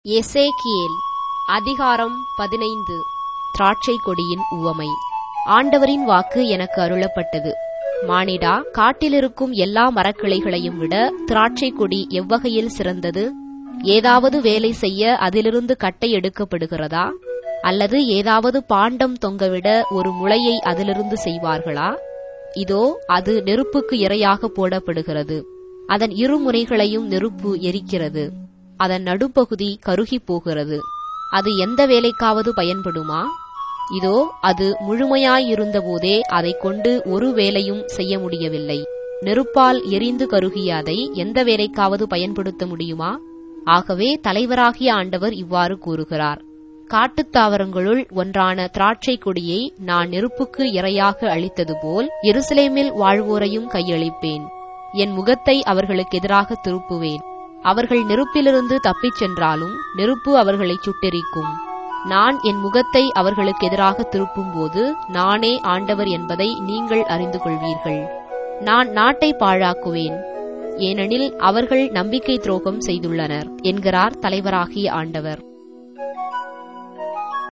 எசேக்கியேல் அதிகாரம் பதினைந்து திராட்சை கொடியின் உவமை ஆண்டவரின் வாக்கு எனக்கு அருளப்பட்டது மானிடா காட்டிலிருக்கும் எல்லா மரக்கிளைகளையும் விட திராட்சை கொடி எவ்வகையில் சிறந்தது ஏதாவது வேலை செய்ய அதிலிருந்து கட்டை எடுக்கப்படுகிறதா அல்லது ஏதாவது பாண்டம் தொங்கவிட ஒரு முளையை அதிலிருந்து செய்வார்களா இதோ அது நெருப்புக்கு இரையாக போடப்படுகிறது அதன் இரு முனைகளையும் நெருப்பு எரிக்கிறது அதன் நடுப்பகுதி கருகிப் போகிறது அது எந்த வேலைக்காவது பயன்படுமா இதோ அது முழுமையாயிருந்தபோதே அதைக் கொண்டு ஒரு வேலையும் செய்ய முடியவில்லை நெருப்பால் எரிந்து கருகிய அதை எந்த வேலைக்காவது பயன்படுத்த முடியுமா ஆகவே தலைவராகிய ஆண்டவர் இவ்வாறு கூறுகிறார் காட்டுத் தாவரங்களுள் ஒன்றான திராட்சை கொடியை நான் நெருப்புக்கு இரையாக அளித்தது போல் எருசலேமில் வாழ்வோரையும் கையளிப்பேன் என் முகத்தை அவர்களுக்கு எதிராக திருப்புவேன் அவர்கள் நெருப்பிலிருந்து தப்பிச் சென்றாலும் நெருப்பு அவர்களை சுட்டெரிக்கும் நான் என் முகத்தை அவர்களுக்கு எதிராக திருப்பும்போது நானே ஆண்டவர் என்பதை நீங்கள் அறிந்து கொள்வீர்கள் நான் நாட்டை பாழாக்குவேன் ஏனெனில் அவர்கள் நம்பிக்கை துரோகம் செய்துள்ளனர் என்கிறார் தலைவராகிய ஆண்டவர்